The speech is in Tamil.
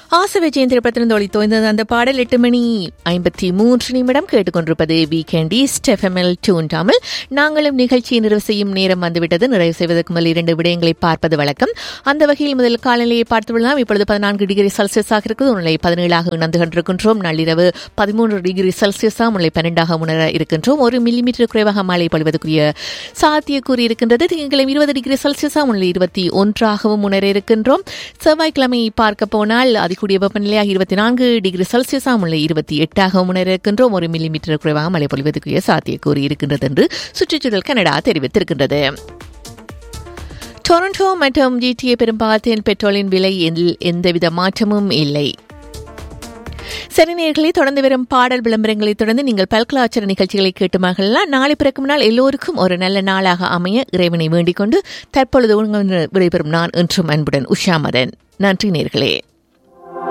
ஆசை விஜயன் திரைப்படத்திலிருந்து ஒளி தோய்ந்தது அந்த பாடல் எட்டு மணி ஐம்பத்தி மூன்று நிமிடம் கேட்டுக்கொண்டிருப்பது வீக்கெண்ட் ஈஸ்ட் எஃப்எம்எல் டூண்டாமல் நாங்களும் நிகழ்ச்சியை நிறைவு செய்யும் நேரம் வந்துவிட்டது நிறைவு செய்வதற்கு முதல் இரண்டு விடயங்களை பார்ப்பது வழக்கம் அந்த வகையில் முதல் காலநிலையை பார்த்து விடலாம் இப்பொழுது பதினான்கு டிகிரி செல்சியஸாக இருக்குது உன்னை பதினேழாக உணர்ந்து கொண்டிருக்கின்றோம் நள்ளிரவு பதிமூன்று டிகிரி செல்சியஸாக உன்னை பன்னெண்டாக உணர இருக்கின்றோம் ஒரு மில்லிமீட்டர் குறைவாக மழை பொழிவதற்குரிய சாத்தியக்கூறு இருக்கின்றது திங்கட்கிழமை இருபது டிகிரி செல்சியஸாக உன்னை இருபத்தி ஒன்றாகவும் உணர இருக்கின்றோம் செவ்வாய்க்கிழமை பார்க்க போனால் அதிகூடிய வெப்பநிலையாக இருபத்தி நான்கு டிகிரி செல்சியஸாக உள்ள இருபத்தி எட்டாக உணர இருக்கின்றோம் ஒரு மில்லிமீட்டர் குறைவாக மழை பொழிவதற்குரிய சாத்தியக்கூறு இருக்கின்றது என்று சுற்றுச்சூழல் கனடா தெரிவித்திருக்கின்றது டொரண்டோ மற்றும் ஜிடிஏ பெரும்பாலத்தின் பெட்ரோலின் விலையில் எந்தவித மாற்றமும் இல்லை சரி நேர்களை தொடர்ந்து வரும் பாடல் விளம்பரங்களை தொடர்ந்து நீங்கள் பல்கலாச்சார நிகழ்ச்சிகளை கேட்டு மகிழலாம் நாளை பிறக்கும் நாள் எல்லோருக்கும் ஒரு நல்ல நாளாக அமைய இறைவனை வேண்டிக் கொண்டு தற்பொழுது உங்கள் விடைபெறும் நான் என்றும் அன்புடன் உஷா மதன் நன்றி நேர்களே